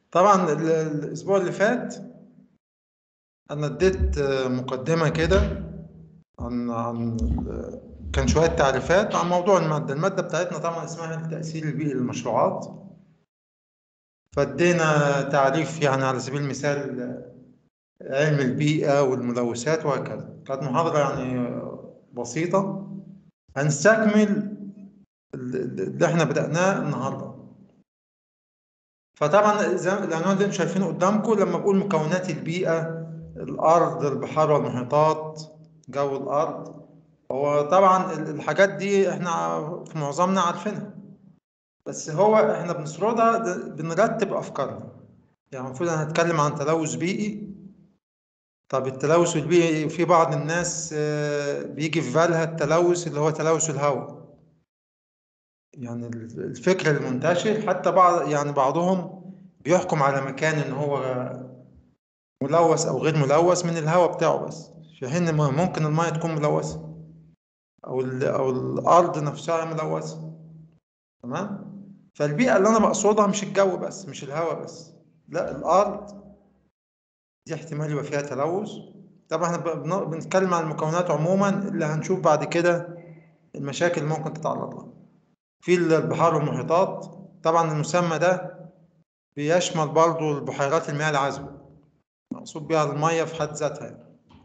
طبعا ال- الاسبوع اللي فات انا اديت آه، مقدمه كده عن عن ال- كان شويه تعريفات عن موضوع الماده الماده بتاعتنا طبعا اسمها التاثير البيئي للمشروعات فادينا تعريف يعني على سبيل المثال آه، علم البيئه والملوثات وهكذا كانت محاضره يعني آه، بسيطه هنستكمل ال- ال- اللي احنا بدأناه النهارده فطبعا زي العنوان اللي انتم شايفينه قدامكم لما بقول مكونات البيئة الأرض البحار والمحيطات جو الأرض هو طبعا ال- الحاجات دي احنا في معظمنا عارفينها بس هو احنا بنسردها د- بنرتب أفكارنا يعني المفروض انا هتكلم عن تلوث بيئي طب التلوث البيئي في بعض الناس آه، بيجي في بالها التلوث اللي هو تلوث الهواء يعني الفكر المنتشر حتى بعض يعني بعضهم بيحكم على مكان ان هو ملوث او غير ملوث من الهواء بتاعه بس في حين ما ممكن المياه تكون ملوثة او ال- او الارض نفسها ملوثة تمام فالبيئة اللي انا بقصدها مش الجو بس مش الهواء بس لا الارض دي احتمال يبقى فيها تلوث طبعا احنا بن- بنتكلم عن المكونات عموما اللي هنشوف بعد كده المشاكل اللي ممكن تتعرض لها في البحار والمحيطات طبعا المسمى ده بيشمل برضو البحيرات المياه العذبة مقصود بيها المية في حد ذاتها يعني.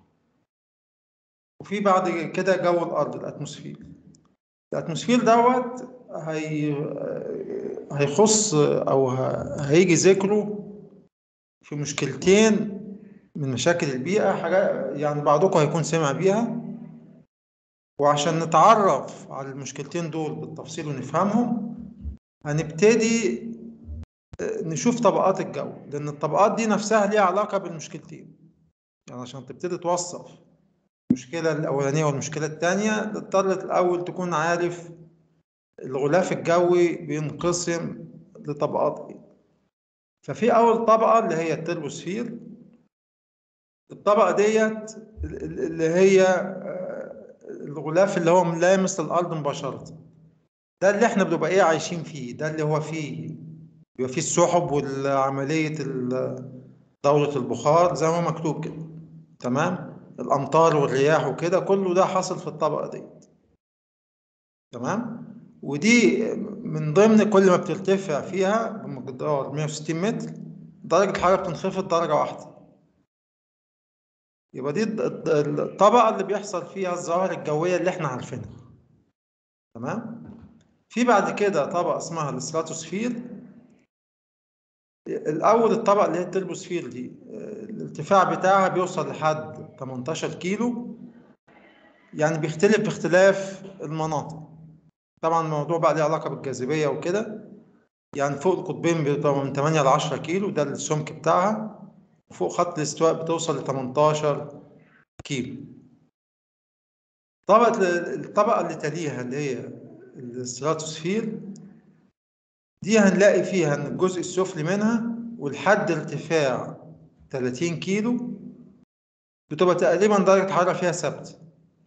وفي بعد كده جو الأرض الأتموسفير الأتموسفير دوت هي هيخص أو ه- هيجي ذكره في مشكلتين من مشاكل البيئة حاجة يعني بعضكم هيكون سمع بيها وعشان نتعرف على المشكلتين دول بالتفصيل ونفهمهم هنبتدي نشوف طبقات الجو لأن الطبقات دي نفسها ليها علاقة بالمشكلتين يعني عشان تبتدي توصف المشكلة الأولانية والمشكلة التانية تضطر الأول تكون عارف الغلاف الجوي بينقسم لطبقات إيه ففي أول طبقة اللي هي التربوسفير الطبقة ديت ال- ال- اللي هي آه، الغلاف اللي هو ملامس للأرض مباشرة ده اللي احنا بنبقى ايه عايشين فيه ده اللي هو فيه بيبقى فيه السحب والعملية ال- دورة البخار زي ما هو مكتوب كده تمام الأمطار والرياح وكده كله ده حاصل في الطبقة دي تمام ودي من ضمن كل ما بترتفع فيها بمقدار 160 متر درجة الحرارة بتنخفض درجة واحدة يبقى دي الد- الد- الطبقة اللي بيحصل فيها الظواهر الجوية اللي احنا عارفينها تمام في بعد كده طبقة اسمها الاستراتوسفير الأول الطبقة اللي هي التربوسفير دي آه، الارتفاع بتاعها بيوصل لحد 18 كيلو يعني بيختلف باختلاف المناطق طبعا الموضوع بقى ليه علاقة بالجاذبية وكده يعني فوق القطبين بتبقى من 8 ل 10 كيلو ده السمك بتاعها فوق خط الاستواء بتوصل ل 18 كيلو طبقة الطبقة اللي تليها اللي هي الاستراتوسفير دي هنلاقي فيها ان الجزء السفلي منها والحد ارتفاع 30 كيلو بتبقى تقريبا درجة الحرارة فيها ثابتة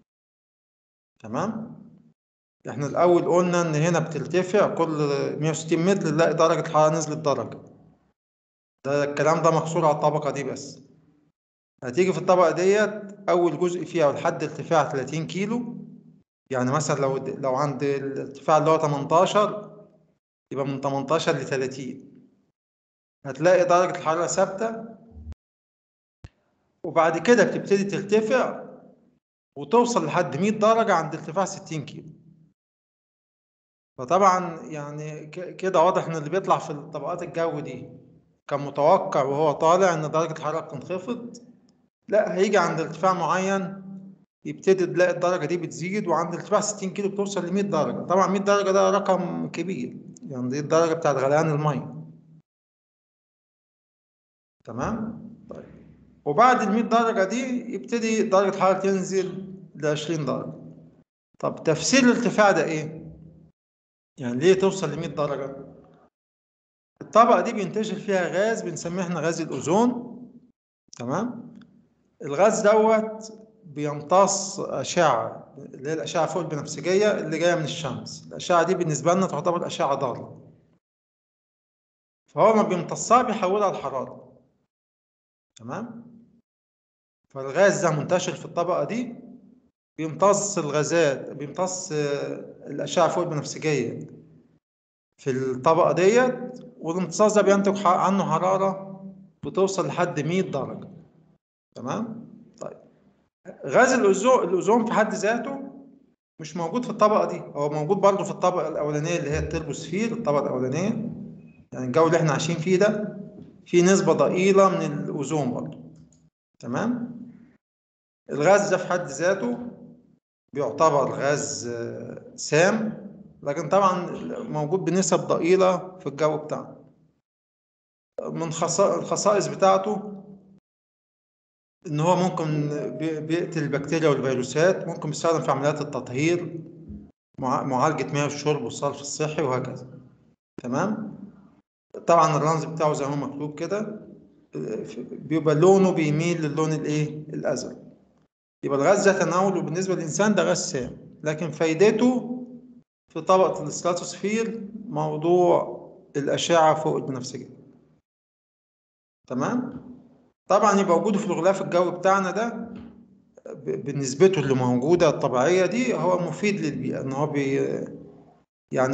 تمام احنا الاول قلنا ان هنا بترتفع كل 160 متر نلاقي درجة الحرارة نزلت درجة ده الكلام ده محصور على الطبقة دي بس هتيجي في الطبقة ديت أول جزء فيها والحد ارتفاع 30 كيلو يعني مثلا لو لو عند الارتفاع اللي هو 18 يبقى من 18 ل 30 هتلاقي درجة الحرارة ثابتة وبعد كده بتبتدي ترتفع وتوصل لحد 100 درجة عند ارتفاع 60 كيلو فطبعا يعني ك- كده واضح ان اللي بيطلع في الطبقات الجو دي كان متوقع وهو طالع ان درجة الحرارة بتنخفض لا هيجي عند ارتفاع معين يبتدي تلاقي الدرجة دي بتزيد وعند ارتفاع 60 كيلو بتوصل ل 100 درجة طبعا 100 درجة ده رقم كبير يعني دي الدرجة بتاعت غليان المية تمام طيب وبعد ال 100 درجة دي يبتدي درجة الحرارة تنزل ل 20 درجة طب تفسير الارتفاع ده ايه؟ يعني ليه توصل ل 100 درجة؟ الطبقة دي بينتشر فيها غاز بنسميه احنا غاز الأوزون تمام؟ الغاز دوت بيمتص أشعة اللي هي الأشعة فوق البنفسجية اللي جاية من الشمس الأشعة دي بالنسبة لنا تعتبر أشعة ضارة فهو ما بيمتصها بيحولها لحرارة تمام فالغاز ده منتشر في الطبقة دي بيمتص الغازات بيمتص الأشعة فوق البنفسجية في الطبقة ديت والامتصاص ده بينتج عنه حرارة بتوصل لحد 100 درجة تمام طيب غاز الأوزون الأوزون في حد ذاته مش موجود في الطبقة دي هو موجود برضه في الطبقة الأولانية اللي هي التربوسفير الطبقة الأولانية يعني الجو اللي احنا عايشين فيه ده فيه نسبة ضئيلة من الأوزون برضه تمام الغاز ده في حد ذاته بيعتبر غاز سام لكن طبعا موجود بنسب ضئيلة في الجو بتاعنا من الخصائص بتاعته ان هو ممكن بيقتل البكتيريا والفيروسات ممكن بيستخدم في عمليات التطهير معالجة مياه الشرب والصرف الصحي وهكذا تمام طبعا الرمز بتاعه زي ما هو مكتوب كده بيبقى لونه بيميل للون الايه الازرق يبقى الغاز ده تناوله بالنسبه للانسان ده غاز سام لكن فايدته في طبقه الاستراتوسفير موضوع الاشعه فوق البنفسجيه تمام طبعا يبقى وجوده في الغلاف الجوي بتاعنا ده بنسبته اللي موجوده الطبيعيه دي هو مفيد للبيئه ان هو بي يعني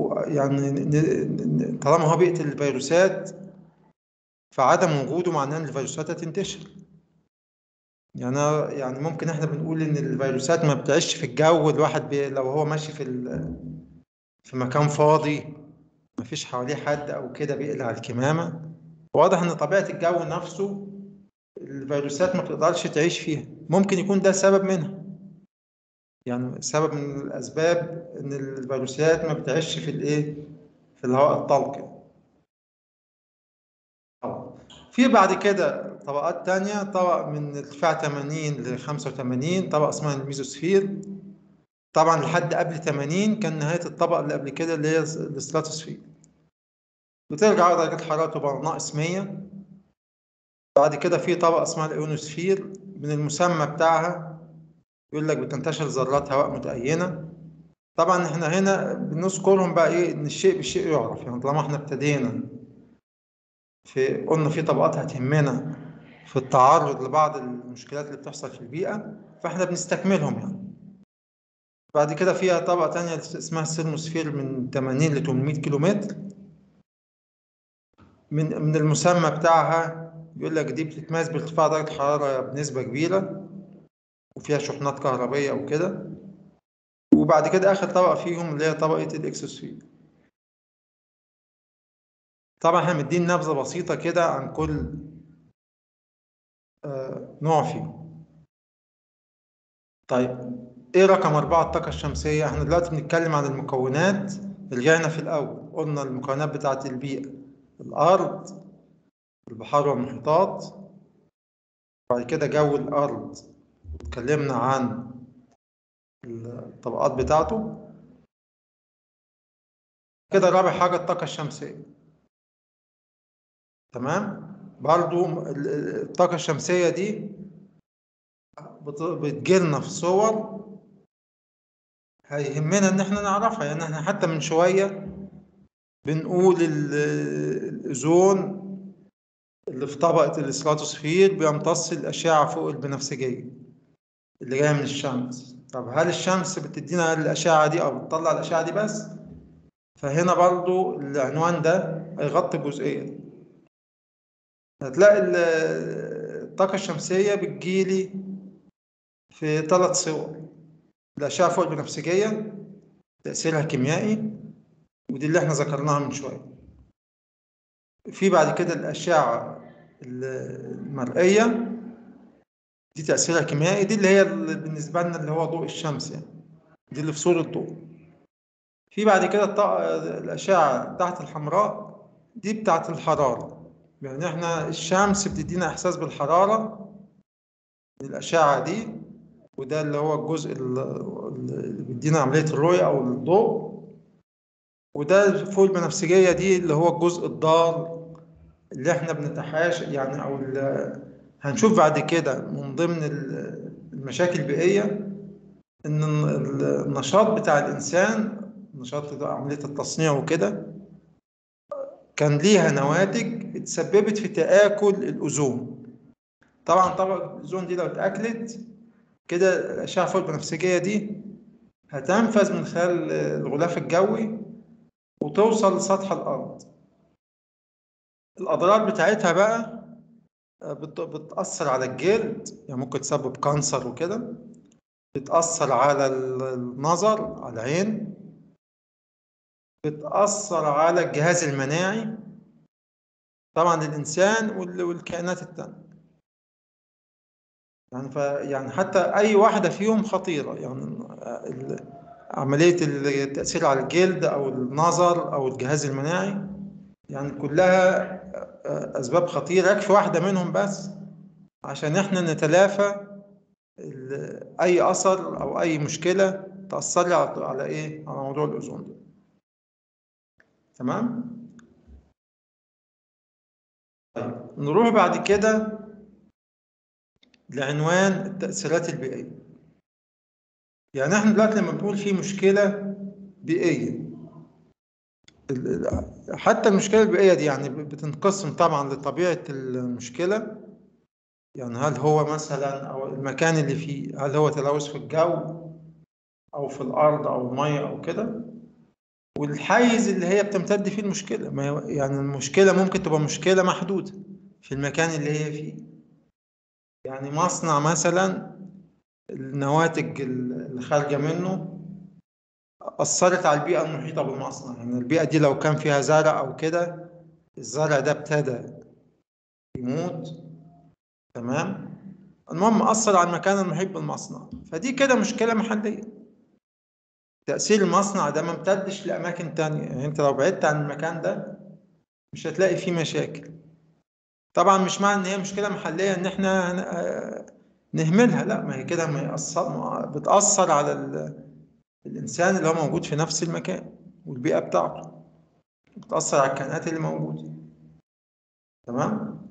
يعني طالما هو بيقتل الفيروسات فعدم وجوده معناه ان الفيروسات هتنتشر يعني يعني ممكن احنا بنقول ان الفيروسات ما بتعيش في الجو الواحد بي لو هو ماشي في في مكان فاضي ما فيش حواليه حد او كده بيقلع الكمامه واضح ان طبيعه الجو نفسه الفيروسات ما بتقدرش تعيش فيها ممكن يكون ده سبب منها يعني سبب من الاسباب ان الفيروسات ما بتعيش في الايه في الهواء الطلق في بعد كده طبقات تانية طبق من ارتفاع 80 ل 85 طبقة اسمها الميزوسفير طبعا لحد قبل 80 كان نهاية الطبقة اللي قبل كده اللي هي الاستراتوسفير بترجع درجة حرارته تبقى ناقص 100 بعد كده في طبقة اسمها الأيونوسفير من المسمى بتاعها يقول لك بتنتشر ذرات هواء متأينة طبعا احنا هنا بنذكرهم بقى ايه ان الشيء بالشيء يعرف يعني طالما احنا ابتدينا في قلنا في طبقات هتهمنا في التعرض لبعض المشكلات اللي بتحصل في البيئة فاحنا بنستكملهم يعني بعد كده فيها طبقة تانية اسمها السيرموسفير من 80 ل 800 كيلو متر من من المسمى بتاعها يقول لك دي بتتميز بارتفاع درجة حرارة بنسبة كبيرة وفيها شحنات كهربية وكده وبعد كده آخر طبقة فيهم اللي هي طبقة الإكسوسفير طبعا احنا مدين نبذة بسيطة كده عن كل آه نوع فيهم طيب ايه رقم أربعة الطاقة الشمسية احنا دلوقتي بنتكلم عن المكونات رجعنا في الأول قلنا المكونات بتاعة البيئة الأرض البحار والمحيطات بعد كده جو الأرض اتكلمنا عن الطبقات بتاعته كده رابع حاجة الطاقة الشمسية تمام برضو الطاقة الشمسية دي بتجيلنا في صور هيهمنا ان احنا نعرفها يعني احنا حتى من شوية بنقول الأوزون اللي في طبقة الاستراتوسفير بيمتص الأشعة فوق البنفسجية اللي جاية من الشمس طب هل الشمس بتدينا الأشعة دي أو بتطلع الأشعة دي بس؟ فهنا برضو العنوان ده هيغطي الجزئية دي هتلاقي الطاقة الشمسية بتجيلي في ثلاث صور الأشعة فوق البنفسجية تأثيرها كيميائي ودي اللي احنا ذكرناها من شوية في بعد كده الأشعة المرئية دي تأثيرها كيميائي دي اللي هي بالنسبة لنا اللي هو ضوء الشمس يعني دي اللي في صورة ضوء في بعد كده الأشعة تحت الحمراء دي بتاعت الحرارة يعني احنا الشمس بتدينا إحساس بالحرارة الأشعة دي وده اللي هو الجزء اللي بيدينا عملية الرؤية أو الضوء وده فوق البنفسجية دي اللي هو الجزء الضار اللي احنا بنتحاش يعني أو هنشوف بعد كده من ضمن المشاكل البيئية إن النشاط بتاع الإنسان نشاط عملية التصنيع وكده كان ليها نواتج اتسببت في تآكل الأوزون طبعا طبقة الأوزون دي لو اتأكلت كده الأشعة فوق البنفسجية دي هتنفذ من خلال الغلاف الجوي وتوصل لسطح الأرض الأضرار بتاعتها بقى بت- بتأثر على الجلد يعني ممكن تسبب كانسر وكده بتأثر على ال- النظر على العين بتأثر على الجهاز المناعي طبعا الإنسان وال- والكائنات التانية يعني ف يعني حتى أي واحدة فيهم خطيرة يعني ال- عملية التأثير على الجلد أو النظر أو الجهاز المناعي يعني كلها أسباب خطيرة يكفي واحدة منهم بس عشان إحنا نتلافى ال- أي أثر أو أي مشكلة تأثر لي على على إيه؟ على موضوع الأوزون ده. تمام؟ طيب نروح بعد كده لعنوان التأثيرات البيئية. يعني إحنا دلوقتي لما بنقول في مشكلة بيئية ال- ال- حتى المشكلة البيئية دي يعني بتنقسم طبعا لطبيعة المشكلة يعني هل هو مثلا أو المكان اللي فيه هل هو تلوث في الجو أو في الأرض أو المية أو كده والحيز اللي هي بتمتد فيه المشكلة ما هي- يعني المشكلة ممكن تبقى مشكلة محدودة في المكان اللي هي فيه يعني مصنع مثلا النواتج اللي خارجة منه أثرت على البيئة المحيطة بالمصنع يعني البيئة دي لو كان فيها زرع أو كده الزرع ده ابتدى يموت تمام المهم أثر على المكان المحيط بالمصنع فدي كده مشكلة محلية تأثير المصنع ده ما امتدش لأماكن تانية يعني أنت لو بعدت عن المكان ده مش هتلاقي فيه مشاكل طبعا مش معنى إن هي مشكلة محلية إن إحنا هن- آه، نهملها لا ما هي كده ما يأثر ما- بتأثر على ال- الإنسان اللي هو موجود في نفس المكان والبيئة بتاعته بتأثر على الكائنات اللي موجودة تمام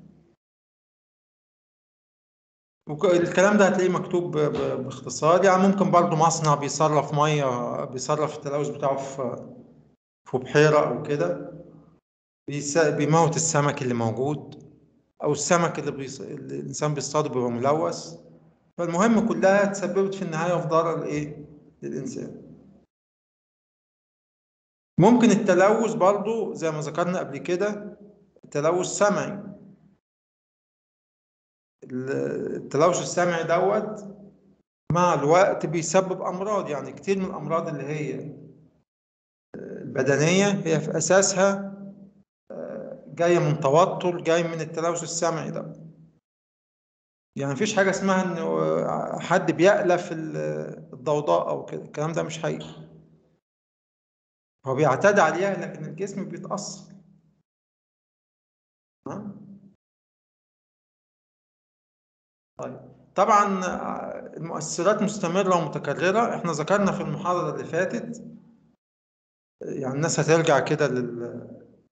وك- الكلام ده هتلاقيه مكتوب ب- ب- باختصار يعني ممكن برضو مصنع بيصرف مية بيصرف التلوث بتاعه في في بحيرة أو كده بيس- بيموت السمك اللي موجود أو السمك اللي, بيص... اللي الإنسان بيصطاده بيبقى ملوث فالمهم كلها تسببت في النهاية في ضرر إيه للإنسان ممكن التلوث برضو زي ما ذكرنا قبل كده تلوث سمعي التلوث السمعي دوت مع الوقت بيسبب أمراض يعني كتير من الأمراض اللي هي البدنية هي في أساسها جاية من توتر جاي من التلوث السمعي ده يعني مفيش حاجة اسمها إن حد بيألف الضوضاء أو كده الكلام ده مش حقيقي هو بيعتاد عليها لكن الجسم بيتأثر ها؟ طيب طبعا المؤثرات مستمرة ومتكررة احنا ذكرنا في المحاضرة اللي فاتت يعني الناس هترجع كده لل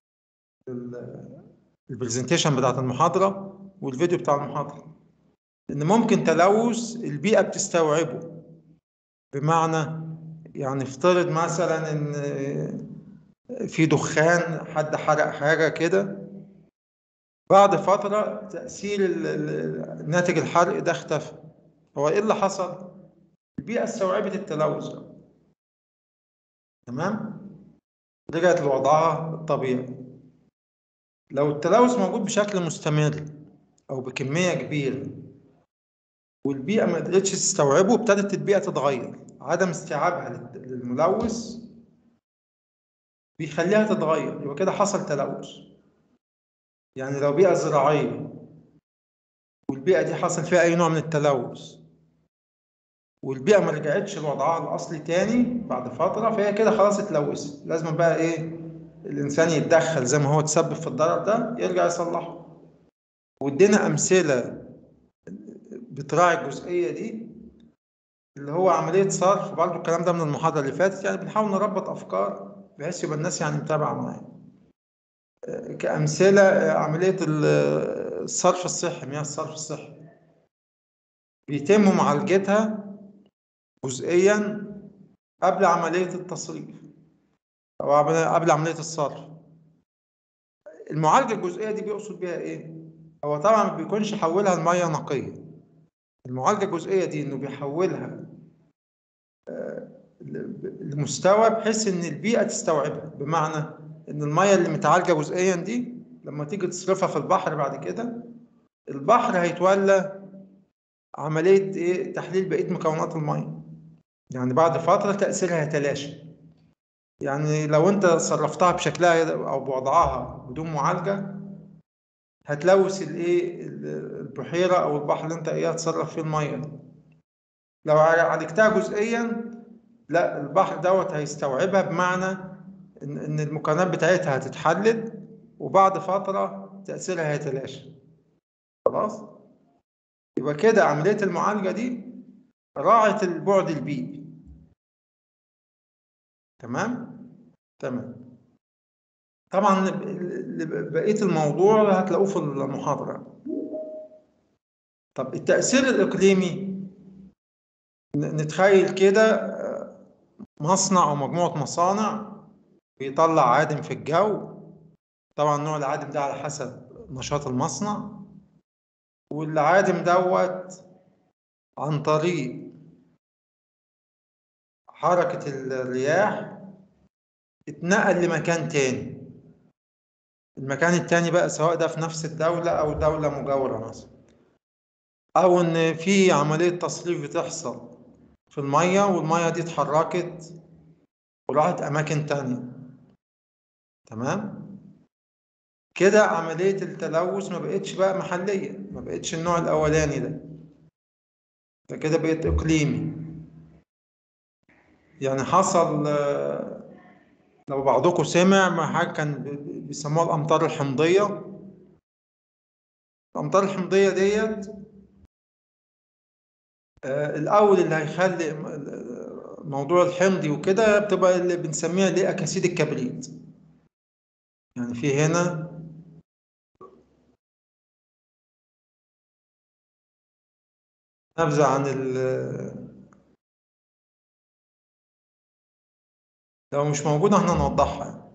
البرزنتيشن بتاعت المحاضرة والفيديو بتاع المحاضرة إن ممكن تلوث البيئة بتستوعبه بمعنى يعني افترض مثلا إن في دخان حد حرق حاجة كده بعد فترة تأثير ال- ال- ناتج الحرق ده اختفى هو إيه اللي حصل؟ البيئة استوعبت التلوث ده تمام؟ رجعت لوضعها الطبيعي لو التلوث موجود بشكل مستمر أو بكمية كبيرة والبيئة ما قدرتش تستوعبه ابتدت البيئة تتغير عدم استيعابها لل- للملوث بيخليها تتغير يبقى كده حصل تلوث يعني لو بيئة زراعية والبيئة دي حصل فيها أي نوع من التلوث والبيئة ما رجعتش لوضعها الأصلي تاني بعد فترة فهي كده خلاص اتلوثت لازم بقى إيه الإنسان يتدخل زي ما هو تسبب في الضرر ده يرجع يصلحه وادينا أمثلة بتراعي الجزئية دي اللي هو عملية صرف برضه الكلام ده من المحاضرة اللي فاتت يعني بنحاول نربط أفكار بحيث يبقى الناس يعني متابعة معايا آه، كأمثلة آه، عملية ال- الصرف الصحي مياه الصرف الصحي بيتم معالجتها جزئيا قبل عملية التصريف أو عمل- قبل عملية الصرف المعالجة الجزئية دي بيقصد بيها إيه؟ هو طبعا ما بيكونش حولها لمية نقية المعالجة الجزئية دي إنه بيحولها آه، ل- لمستوى بحيث إن البيئة تستوعبها بمعنى إن المية اللي متعالجة جزئيا دي لما تيجي تصرفها في البحر بعد كده البحر هيتولى عملية إيه تحليل بقية مكونات المية يعني بعد فترة تأثيرها يتلاشى يعني لو أنت صرفتها بشكلها أو بوضعها بدون معالجة هتلوث الإيه ال- البحيرة أو البحر اللي أنت إيه هتصرف فيه المية دي. لو عالجتها جزئيا لا البحر دوت هيستوعبها بمعنى إن إن المكونات بتاعتها هتتحلل وبعد فترة تأثيرها هيتلاشى خلاص يبقى كده عملية المعالجة دي راعت البعد البيئي تمام تمام طبعا ال- ال- بقية الموضوع هتلاقوه في المحاضرة طب التأثير الإقليمي ن- نتخيل كده آه، مصنع أو مجموعة مصانع بيطلع عادم في الجو طبعا نوع العادم ده على حسب نشاط المصنع والعادم دوت عن طريق حركة الرياح اتنقل لمكان تاني المكان التاني بقى سواء ده في نفس الدولة أو دولة مجاورة مثلا أو إن في عملية تصريف بتحصل في المية والمية دي اتحركت وراحت أماكن تانية تمام كده عملية التلوث ما بقتش بقى محلية ما بقتش النوع الأولاني ده ده كده بقت إقليمي يعني حصل آه، لو بعضكم سمع ما حاجة كان ب- ب- بيسموها الأمطار الحمضية الأمطار الحمضية ديت آه، الأول اللي هيخلي م- ال- موضوع الحمضي وكده بتبقى اللي بنسميها اللي هي أكاسيد الكبريت يعني في هنا نبذة عن ال لو مش موجودة احنا نوضحها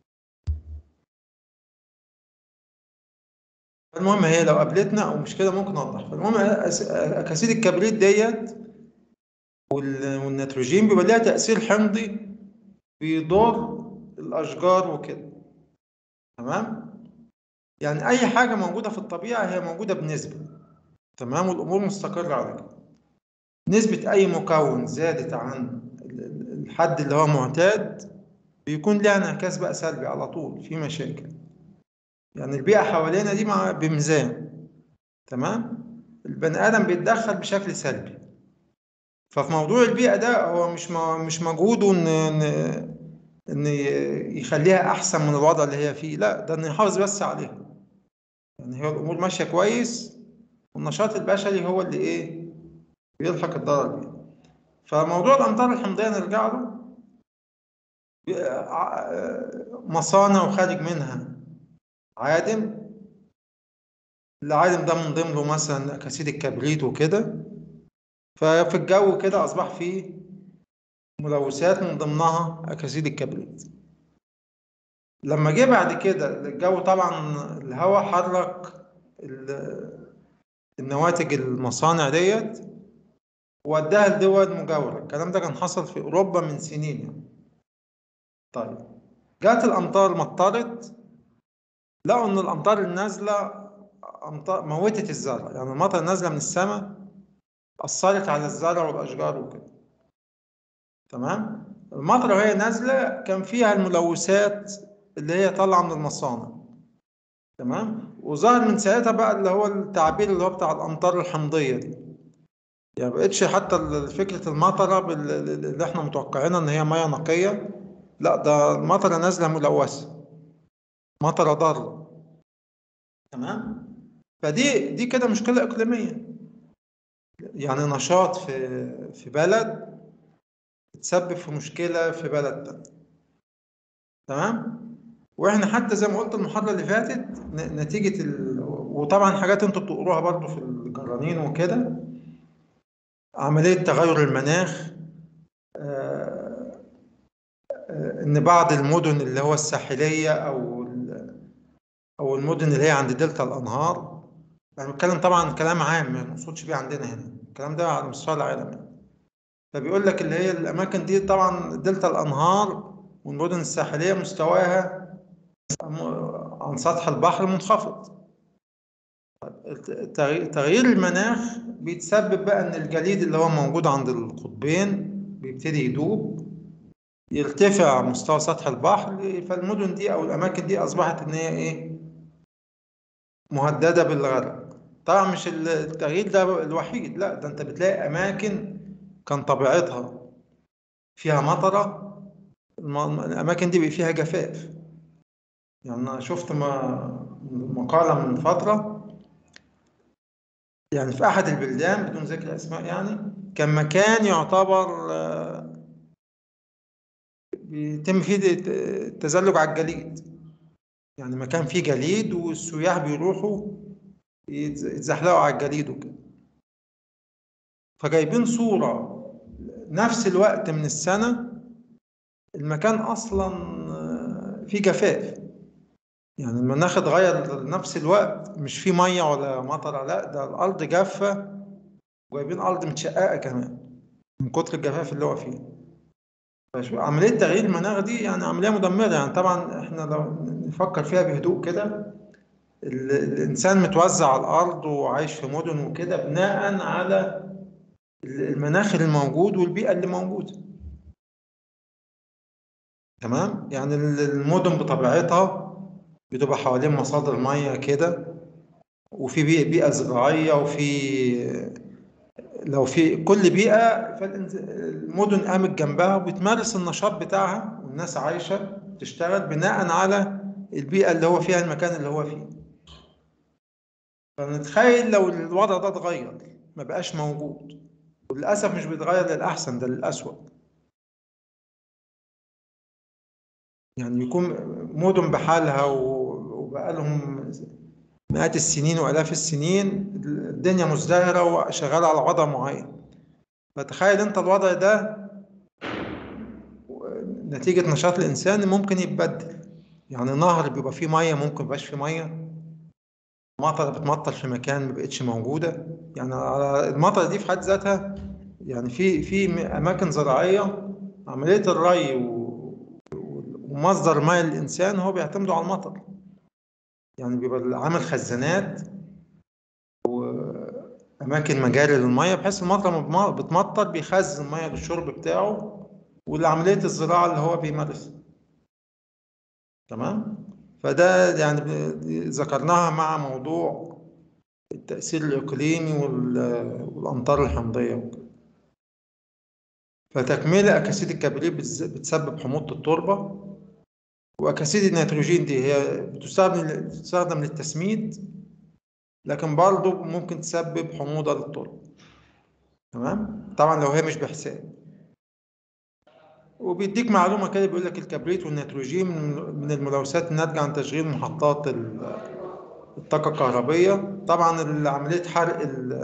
المهم هي لو قابلتنا أو مشكلة ممكن نوضحها فالمهم أس- أكاسيد الكبريت ديت وال- والنيتروجين بيبقى ليها تأثير حمضي بيضر الأشجار وكده تمام يعني أي حاجة موجودة في الطبيعة هي موجودة بنسبة تمام والأمور مستقرة على كده نسبة أي مكون زادت عن ال- ال- الحد اللي هو معتاد بيكون لها انعكاس بقى سلبي على طول في مشاكل يعني البيئة حوالينا دي مع بميزان تمام البني آدم بيتدخل بشكل سلبي ففي موضوع البيئة ده هو مش م- مش مجهوده إن إن إن يخليها أحسن من الوضع اللي هي فيه لا ده إنه يحافظ بس عليها يعني هي الأمور ماشية كويس والنشاط البشري هو اللي إيه بيلحق الضرر بيه فموضوع الأمطار الحمضية نرجع له مصانع وخارج منها عادم العادم ده من ضمنه مثلا أكاسيد الكبريت وكده ففي الجو كده أصبح فيه ملوثات من ضمنها أكاسيد الكبريت لما جه بعد كده الجو طبعا الهواء حرك ال- النواتج المصانع ديت وداها لدول مجاورة الكلام ده كان حصل في أوروبا من سنين يعني. طيب جات الأمطار مطرت لقوا إن الأمطار النازلة أمطار موتت الزرع يعني المطر نازلة من السماء أثرت على الزرع والأشجار وكده تمام المطر وهي نازلة كان فيها الملوثات اللي هي طالعة من المصانع تمام وظهر من ساعتها بقى اللي هو التعبير اللي هو بتاع الأمطار الحمضية دي يعني مبقتش حتى ال- فكرة المطرة بال- اللي احنا متوقعينها إن هي مياه نقية لا ده المطرة نازلة ملوثة مطرة ضارة تمام فدي دي كده مشكلة إقليمية يعني نشاط في في بلد تسبب في مشكلة في بلد تاني تمام واحنا حتى زي ما قلت المحاضرة اللي فاتت ن- نتيجة ال... وطبعا حاجات انتوا بتقروها برضو في الجرانين وكده عملية تغير المناخ آه، آه، ان بعض المدن اللي هو الساحلية او ال- او المدن اللي هي عند دلتا الانهار انا بتكلم طبعا كلام عام ما نقصدش بيه عندنا هنا الكلام ده على مستوى العالم يعني. فبيقول لك اللي هي الاماكن دي طبعا دلتا الانهار والمدن الساحليه مستواها عن سطح البحر منخفض تغيير المناخ بيتسبب بقى ان الجليد اللي هو موجود عند القطبين بيبتدي يدوب يرتفع مستوى سطح البحر فالمدن دي او الاماكن دي اصبحت ان هي ايه مهدده بالغرق طبعا مش التغيير ده الوحيد لا ده انت بتلاقي اماكن كان طبيعتها فيها مطره الاماكن دي بقى فيها جفاف يعني انا شفت مقاله من فتره يعني في احد البلدان بدون ذكر اسماء يعني كان مكان يعتبر بيتم فيه التزلج على الجليد يعني مكان فيه جليد والسياح بيروحوا يتزحلقوا على الجليد وكده فجايبين صورة نفس الوقت من السنة المكان أصلا فيه جفاف يعني المناخ اتغير نفس الوقت مش فيه مية ولا مطرة لا ده الأرض جافة وجايبين أرض متشققة كمان من كتر الجفاف اللي هو فيه عملية تغيير المناخ دي يعني عملية مدمرة يعني طبعا احنا لو نفكر فيها بهدوء كده الإنسان متوزع على الأرض وعايش في مدن وكده بناء على المناخ الموجود والبيئة اللي موجودة تمام يعني المدن بطبيعتها بتبقى حوالين مصادر مية كده وفي بيئة زراعية وفي لو في كل بيئة فالمدن قامت جنبها وبتمارس النشاط بتاعها والناس عايشة تشتغل بناء على البيئة اللي هو فيها المكان اللي هو فيه فنتخيل لو الوضع ده اتغير ما بقاش موجود وللأسف مش بيتغير للأحسن ده للأسوأ يعني يكون مدن بحالها وبقالهم مئات السنين وآلاف السنين الدنيا مزدهرة وشغالة على وضع معين فتخيل أنت الوضع ده نتيجة نشاط الإنسان ممكن يتبدل يعني نهر بيبقى فيه مية ممكن ميبقاش فيه مية مطر بتمطر في مكان مبقتش موجودة يعني على المطر دي في حد ذاتها يعني في في أماكن زراعية عملية الري ومصدر ماء الإنسان هو بيعتمدوا على المطر يعني بيبقى عامل خزانات وأماكن مجاري للمية بحيث المطر لما بتمطر بيخزن المية للشرب بتاعه ولعملية الزراعة اللي هو بيمارسها تمام فده يعني ذكرناها مع موضوع التأثير الإقليمي والأمطار الحمضية وكده فتكملة أكاسيد الكبريت بتسبب حموضة التربة وأكاسيد النيتروجين دي هي بتستخدم بتستخدم للتسميد لكن برضه ممكن تسبب حموضة للتربة تمام طبعا لو هي مش بحساب وبيديك معلومة كده بيقول لك الكبريت والنيتروجين من الملوثات الناتجة عن تشغيل محطات الطاقة الكهربية طبعا عملية حرق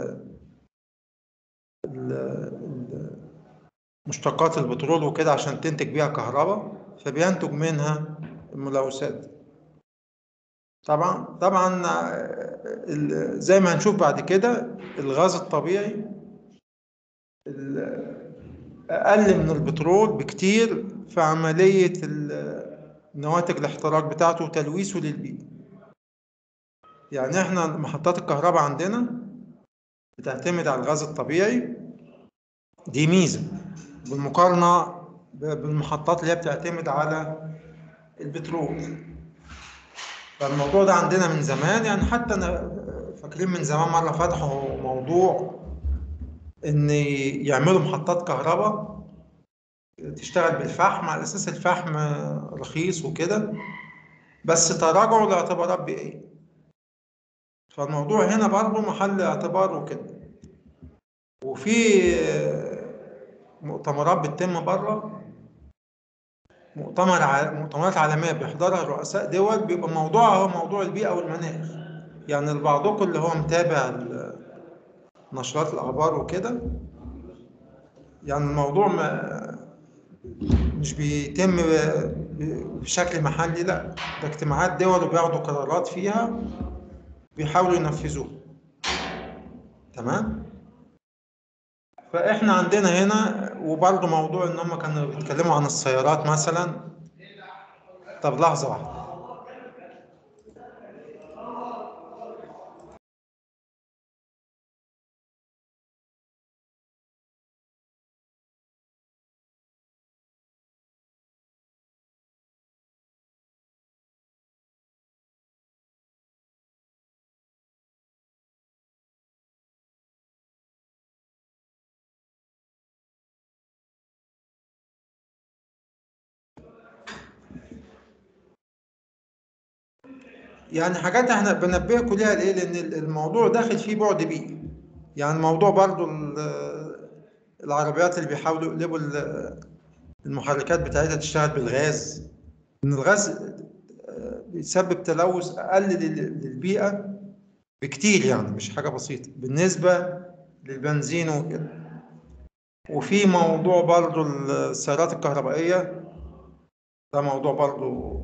مشتقات البترول وكده عشان تنتج بيها كهرباء فبينتج منها الملوثات طبعا طبعا زي ما هنشوف بعد كده الغاز الطبيعي أقل من البترول بكتير في عملية نواتج الاحتراق بتاعته وتلويثه للبيئة يعني احنا محطات الكهرباء عندنا بتعتمد على الغاز الطبيعي دي ميزة بالمقارنة بالمحطات اللي هي بتعتمد على البترول فالموضوع ده عندنا من زمان يعني حتى أنا فاكرين من زمان مرة فتحوا موضوع ان يعملوا محطات كهرباء تشتغل بالفحم على اساس الفحم رخيص وكده بس تراجعوا لاعتبارات بيئيه فالموضوع هنا برضه محل اعتبار وكده وفي مؤتمرات بتتم بره مؤتمر مؤتمرات عالميه بيحضرها رؤساء دول بيبقى موضوعها هو موضوع البيئه والمناخ يعني لبعضكم اللي هو متابع نشرات الأخبار وكده يعني الموضوع ما مش بيتم بشكل محلي لا ده اجتماعات دول وبياخدوا قرارات فيها بيحاولوا ينفذوها تمام فاحنا عندنا هنا وبرضه موضوع ان هم كانوا بيتكلموا عن السيارات مثلا طب لحظه واحده يعني حاجات احنا بنبهكم ليها ليه لان الموضوع داخل فيه بعد بيئي يعني الموضوع برضو ال- العربيات اللي بيحاولوا يقلبوا ال- المحركات بتاعتها تشتغل بالغاز ان الغاز آه، بيسبب تلوث اقل لل- للبيئه بكتير يعني مش حاجه بسيطه بالنسبه للبنزين وكده وفي موضوع برضو السيارات الكهربائيه ده موضوع برضو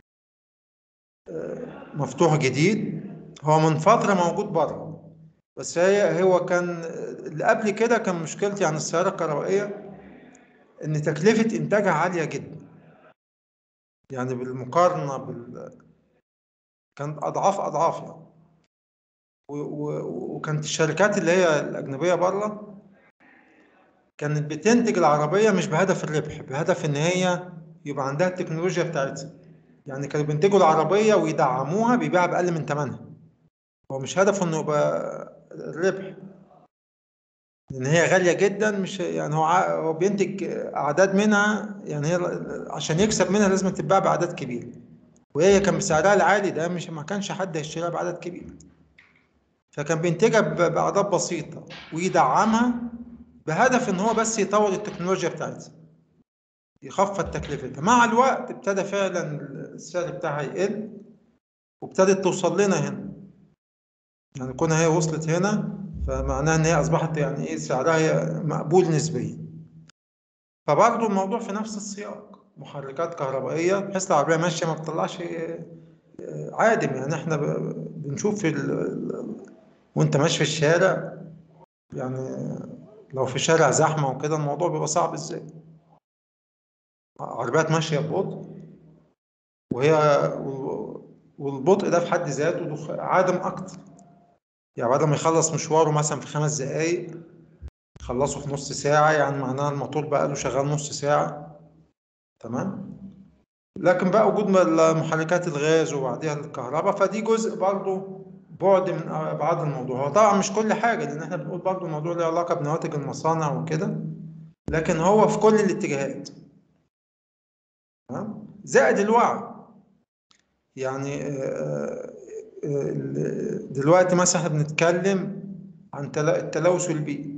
مفتوح جديد هو من فترة موجود بره بس هي هو كان اللي قبل كده كان مشكلتي عن السيارة الكهربائية إن تكلفة إنتاجها عالية جدا يعني بالمقارنة بال كانت أضعاف أضعاف يعني و... و... وكانت الشركات اللي هي الأجنبية بره كانت بتنتج العربية مش بهدف الربح بهدف إن هي يبقى عندها التكنولوجيا بتاعتها يعني كانوا بينتجوا العربية ويدعموها بيبيعها بأقل من ثمنها هو مش هدفه إنه يبقى الربح لأن هي غالية جدا مش يعني هو ع- هو بينتج أعداد منها يعني هي عشان يكسب منها لازم تتباع بأعداد كبيرة وهي كان بسعرها العالي ده مش ما كانش حد هيشتريها بأعداد كبيرة فكان بينتجها ب- بأعداد بسيطة ويدعمها بهدف إن هو بس يطور التكنولوجيا بتاعتها يخفض تكلفتها مع الوقت ابتدى فعلا السعر بتاعها يقل وابتدت توصل لنا هنا يعني كونها هي وصلت هنا فمعناها ان هي اصبحت يعني ايه سعرها مقبول نسبيا فبرضه الموضوع في نفس السياق محركات كهربائيه بحيث العربيه ماشيه ما بتطلعش آه، عادم يعني احنا ب- بنشوف في ال... ال- وانت ماشي في الشارع يعني لو في شارع زحمه وكده الموضوع بيبقى صعب ازاي عربيات ماشيه ببطء وهي والبطء ده في حد ذاته دخ- عادم اكتر يعني بعد ما يخلص مشواره مثلا في خمس دقايق يخلصه في نص ساعة يعني معناها الموتور بقى له شغال نص ساعة تمام لكن بقى وجود م- محركات الغاز وبعديها الكهرباء فدي جزء برضه بعد من أبعاد الموضوع هو طبعا مش كل حاجة لأن احنا بنقول برضه الموضوع له علاقة بنواتج المصانع وكده لكن هو في كل الاتجاهات تمام زائد الوعي يعني آه، آه، ال- دلوقتي مثلا احنا بنتكلم عن تل- التلوث البيئي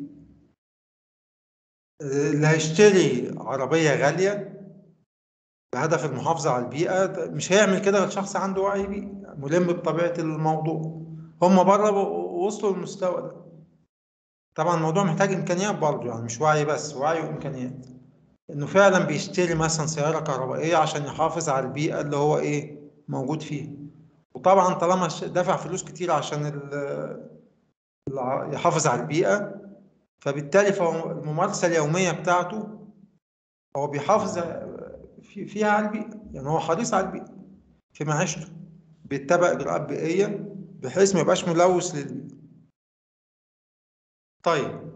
آه، اللي هيشتري عربية غالية بهدف المحافظة على البيئة ده مش هيعمل كده غير شخص عنده وعي بيئي ملم بطبيعة الموضوع هم بره وصلوا للمستوى ده طبعا الموضوع محتاج إمكانيات برضه يعني مش وعي بس وعي وإمكانيات إنه فعلا بيشتري مثلا سيارة كهربائية عشان يحافظ على البيئة اللي هو إيه موجود فيها وطبعا طالما ش- دفع فلوس كتير عشان ال- الع- يحافظ على البيئة فبالتالي فهو الممارسة اليومية بتاعته هو بيحافظ في- فيها على البيئة يعني هو حريص على البيئة في معيشته بيتبع إجراءات بيئية بحيث ما يبقاش ملوث للبيئة طيب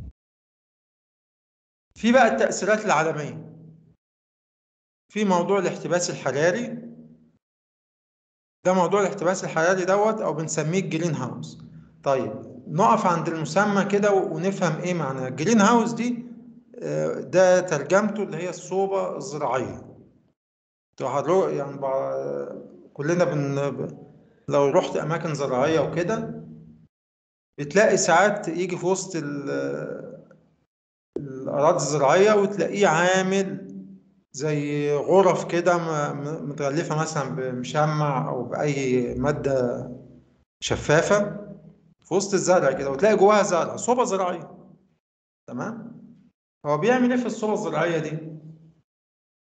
في بقى التأثيرات العالمية في موضوع الاحتباس الحراري ده موضوع الاحتباس الحراري دوت او بنسميه الجرين هاوس طيب نقف عند المسمى كده ونفهم ايه معناه الجرين هاوس دي آه، ده ترجمته اللي هي الصوبة الزراعية تحرك يعني بع- كلنا بن ب- لو رحت اماكن زراعية وكده بتلاقي ساعات يجي في وسط ال- الاراضي الزراعية وتلاقيه عامل زي غرف كده م- م- متغلفة مثلا بمشمع أو بأي مادة شفافة في وسط الزرع كده وتلاقي جواها زرع صوبة زراعية تمام هو بيعمل إيه في الصوبة الزراعية دي؟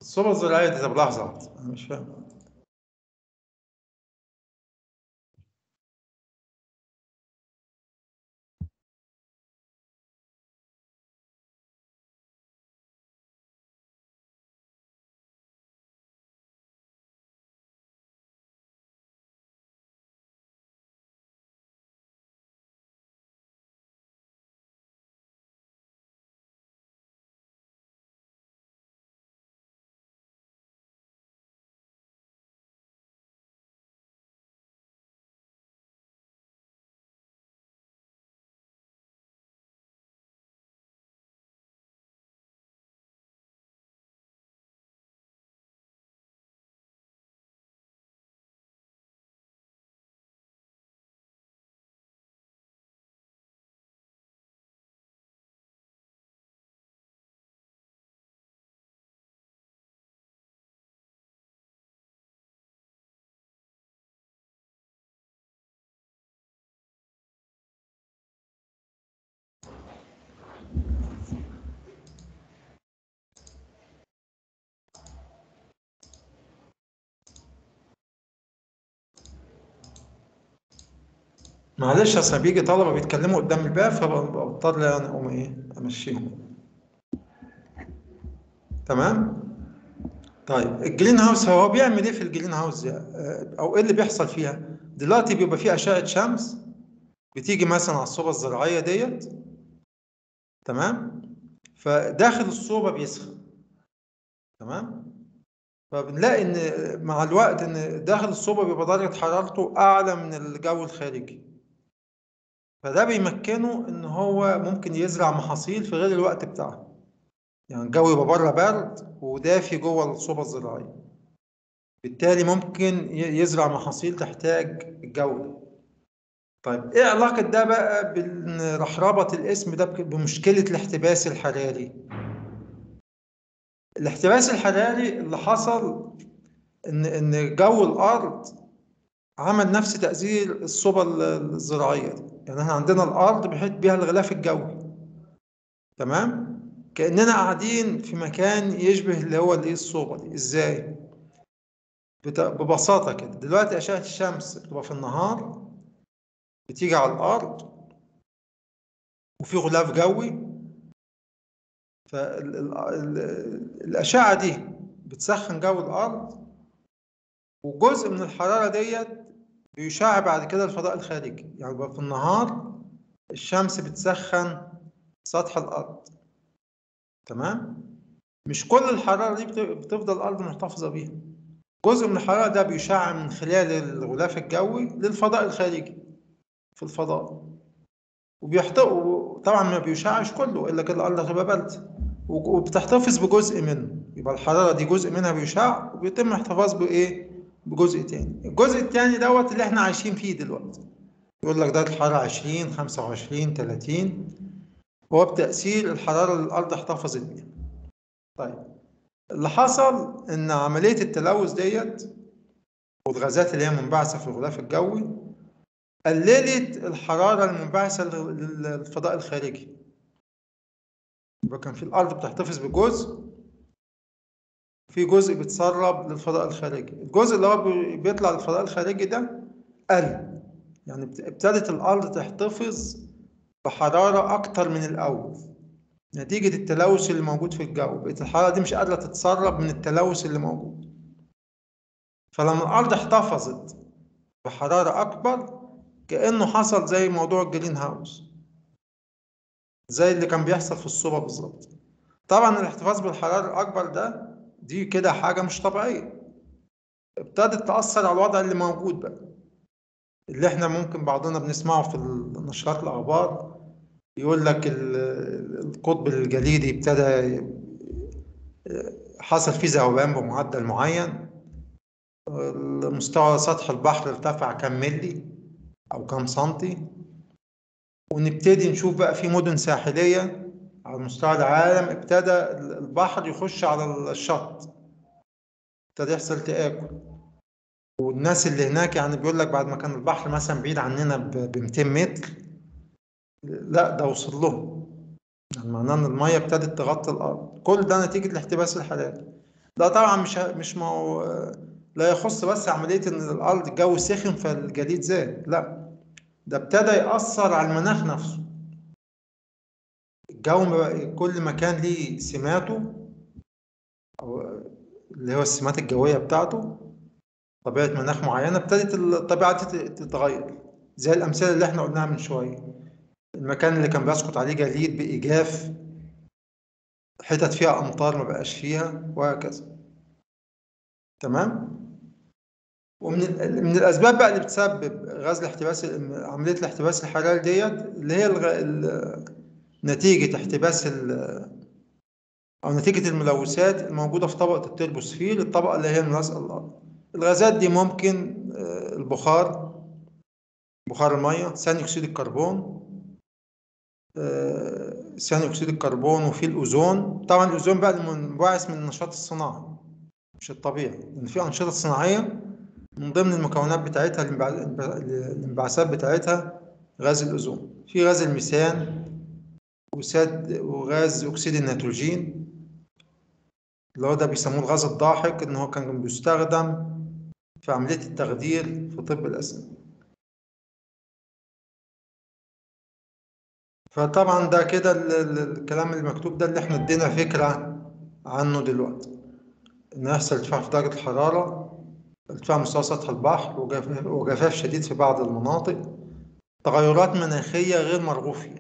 الصوبة الزراعية دي طب لحظة واحدة، أنا مش فاهم معلش اصل بيجي طلبة بيتكلموا قدام الباب فبضطر يعني اقوم ايه امشيهم تمام طيب الجرين هاوس هو بيعمل ايه في الجرين هاوس دي؟ آه، او ايه اللي بيحصل فيها دلوقتي بيبقى فيه اشعة شمس بتيجي مثلا على الصوبة الزراعية ديت تمام فداخل الصوبة بيسخن تمام فبنلاقي ان مع الوقت ان داخل الصوبة بيبقى درجة حرارته اعلى من الجو الخارجي فده بيمكنه ان هو ممكن يزرع محاصيل في غير الوقت بتاعها يعني الجو يبقى بره برد ودافي جوه الصوبة الزراعية بالتالي ممكن ي- يزرع محاصيل تحتاج الجو ده طيب ايه علاقة ده بقى بان راح ربط الاسم ده بك- بمشكلة الاحتباس الحراري الاحتباس الحراري اللي حصل ان ان جو الارض عمل نفس تأثير الصوبة ال- الزراعية دي يعني احنا عندنا الارض بيحيط بيها الغلاف الجوي تمام كأننا قاعدين في مكان يشبه اللي هو الايه الصوبة دي ازاي بت- ببساطة كده دلوقتي أشعة الشمس بتبقى في النهار بتيجي على الأرض وفي غلاف جوي فالأشعة دي بتسخن جو الأرض وجزء من الحرارة ديت بيشع بعد كده الفضاء الخارجي يعني بقى في النهار الشمس بتسخن سطح الأرض تمام مش كل الحرارة دي بت- بتفضل الأرض محتفظة بيها جزء من الحرارة ده بيشع من خلال الغلاف الجوي للفضاء الخارجي في الفضاء وبيحتوي طبعا ما بيشعش كله الا كده الارض هتبقى برد وبتحتفظ بجزء منه يبقى الحراره دي جزء منها بيشع وبيتم احتفاظ بايه بجزء تاني الجزء التاني دوت اللي احنا عايشين فيه دلوقتي يقول لك درجه الحراره 20 25 30 هو بتاثير الحراره اللي الارض احتفظت بيها طيب اللي حصل ان عمليه التلوث ديت والغازات اللي هي منبعثه في الغلاف الجوي قللت الحرارة المنبعثة لل- للفضاء الخارجي يبقى كان في الأرض بتحتفظ بجزء في جزء بيتسرب للفضاء الخارجي الجزء اللي هو بي- بيطلع للفضاء الخارجي ده قل يعني بت- ابتدت الأرض تحتفظ بحرارة أكتر من الأول نتيجة التلوث اللي موجود في الجو بقت الحرارة دي مش قادرة تتسرب من التلوث اللي موجود فلما الأرض احتفظت بحرارة أكبر كأنه حصل زي موضوع الجرين هاوس زي اللي كان بيحصل في الصوبة بالظبط طبعا الاحتفاظ بالحرارة الأكبر ده دي كده حاجة مش طبيعية ابتدت تأثر على الوضع اللي موجود بقى اللي احنا ممكن بعضنا بنسمعه في نشرات الأخبار يقول لك ال- القطب الجليدي ابتدى حصل فيه ذوبان بمعدل معين مستوى سطح البحر ارتفع كام ملي أو كام سنتي ونبتدي نشوف بقى في مدن ساحلية على مستوى العالم ابتدى البحر يخش على الشط ابتدى يحصل تآكل والناس اللي هناك يعني بيقول لك بعد ما كان البحر مثلا بعيد عننا ب 200 متر لا ده وصل لهم يعني معناه ان المية ابتدت تغطي الأرض كل ده نتيجة الاحتباس الحراري ده طبعا مش مش مو... لا يخص بس عملية إن الأرض الجو سخن فالجليد زاد لا ده ابتدى يأثر على المناخ نفسه الجو بقى- كل مكان ليه سماته أو اللي هو السمات الجوية بتاعته طبيعة مناخ معينة ابتدت الطبيعة دي تتغير زي الأمثلة اللي احنا قلناها من شوية المكان اللي كان بيسقط عليه جليد بإيجاف حتت فيها أمطار ما بقاش فيها وهكذا تمام ومن ال- من الأسباب بقى اللي بتسبب غاز الاحتباس عملية الاحتباس الحراري ديت اللي هي الغ... ال... نتيجة احتباس ال... أو نتيجة الملوثات الموجودة في طبقة التربوسفير الطبقة اللي هي ملازقة للأرض الغازات دي ممكن آه، البخار بخار المية ثاني أكسيد الكربون آه، ثاني أكسيد الكربون وفي الأوزون طبعا الأوزون بقى المنبعث من النشاط الصناعي مش الطبيعي لأن في أنشطة صناعية من ضمن المكونات بتاعتها الانبع- الانبعاثات بتاعتها غاز الأوزون في غاز الميثان وساد وغاز أكسيد النيتروجين اللي هو ده بيسموه الغاز الضاحك إن هو كان بيستخدم في عملية التخدير في طب الأسنان فطبعا ده كده ال- ال- الكلام المكتوب ده اللي احنا ادينا فكرة عنه دلوقتي إن يحصل ارتفاع في درجة الحرارة ارتفاع مستوى سطح البحر وجف- وجفاف شديد في بعض المناطق تغيرات مناخية غير مرغوب فيها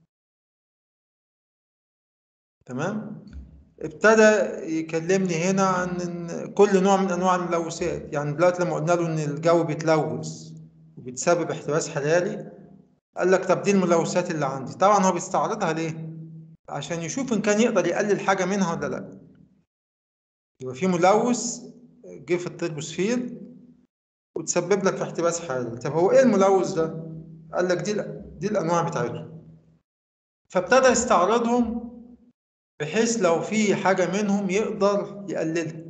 تمام ابتدى يكلمني هنا عن إن كل نوع من انواع الملوثات يعني دلوقتي لما قلنا له ان الجو بيتلوث وبتسبب احتباس حراري قال لك طب دي الملوثات اللي عندي طبعا هو بيستعرضها ليه عشان يشوف ان كان يقدر يقلل حاجه منها ولا لا يبقى في ملوث جه في التربوسفير وتسبب لك في احتباس حراري طب هو ايه الملوث ده قال لك دي دي الانواع بتاعتهم فابتدى يستعرضهم بحيث لو في حاجة منهم يقدر يقللها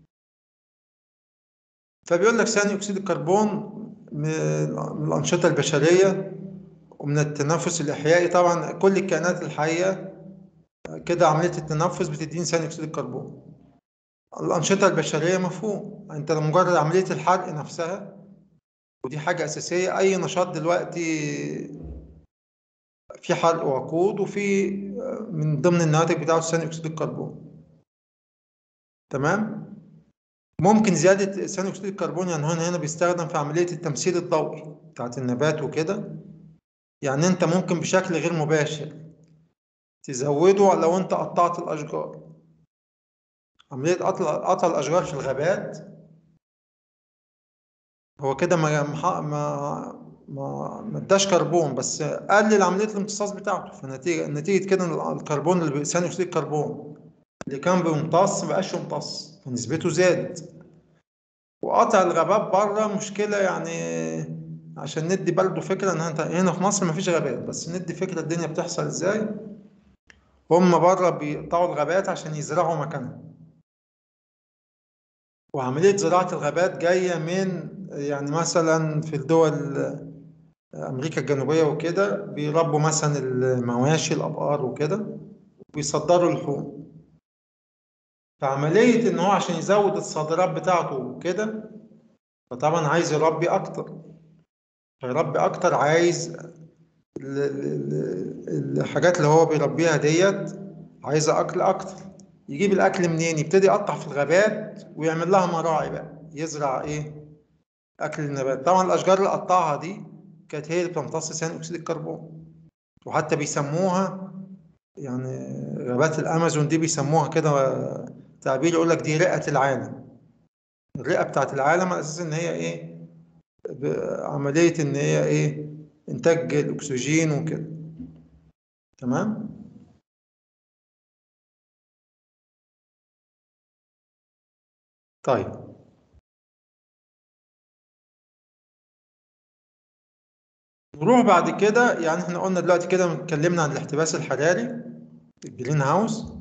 فبيقول لك ثاني أكسيد الكربون من من الأنشطة البشرية ومن التنفس الإحيائي طبعا كل الكائنات الحية كده عملية التنفس بتديني ثاني أكسيد الكربون الأنشطة البشرية مفهوم أنت لمجرد عملية الحرق نفسها ودي حاجة أساسية أي نشاط دلوقتي في حرق وقود وفي من ضمن النواتج بتاعته ثاني أكسيد الكربون تمام ممكن زيادة ثاني أكسيد الكربون يعني هنا هنا بيستخدم في عملية التمثيل الضوئي بتاعت النبات وكده يعني أنت ممكن بشكل غير مباشر تزوده لو أنت قطعت الأشجار عملية قطع قطع الأشجار في الغابات هو كده ما ما ما ما ما اداش كربون بس قلل عمليه الامتصاص بتاعته فنتيجه نتيجه كده إن الكربون اللي بي- ثاني اكسيد الكربون اللي كان بيمتص مبقاش يمتص فنسبته زادت وقطع الغابات بره مشكله يعني عشان ندي برضه فكره ان انت هنا في مصر مفيش غابات بس ندي فكره الدنيا بتحصل ازاي هم بره بيقطعوا الغابات عشان يزرعوا مكانها وعملية زراعة الغابات جاية من يعني مثلا في الدول أمريكا الجنوبية وكده بيربوا مثلا المواشي الأبقار وكده وبيصدروا اللحوم فعملية إن هو عشان يزود الصادرات بتاعته وكده فطبعا عايز يربي أكتر فيربي أكتر عايز ال- ال- ال- الحاجات اللي هو بيربيها ديت عايزة أكل أكتر يجيب الأكل منين يبتدي يقطع في الغابات ويعمل لها مراعي بقى يزرع إيه أكل النبات طبعا الأشجار اللي قطعها دي كانت هي اللي بتمتص ثاني أكسيد الكربون وحتى بيسموها يعني غابات الأمازون دي بيسموها كده تعبير يقول لك دي رئة العالم الرئة بتاعت العالم على أساس إن هي إيه ب- عملية إن هي إيه إنتاج الأكسجين وكده تمام طيب نروح بعد كده يعني احنا قلنا دلوقتي كده اتكلمنا عن الاحتباس الحراري الجرين هاوس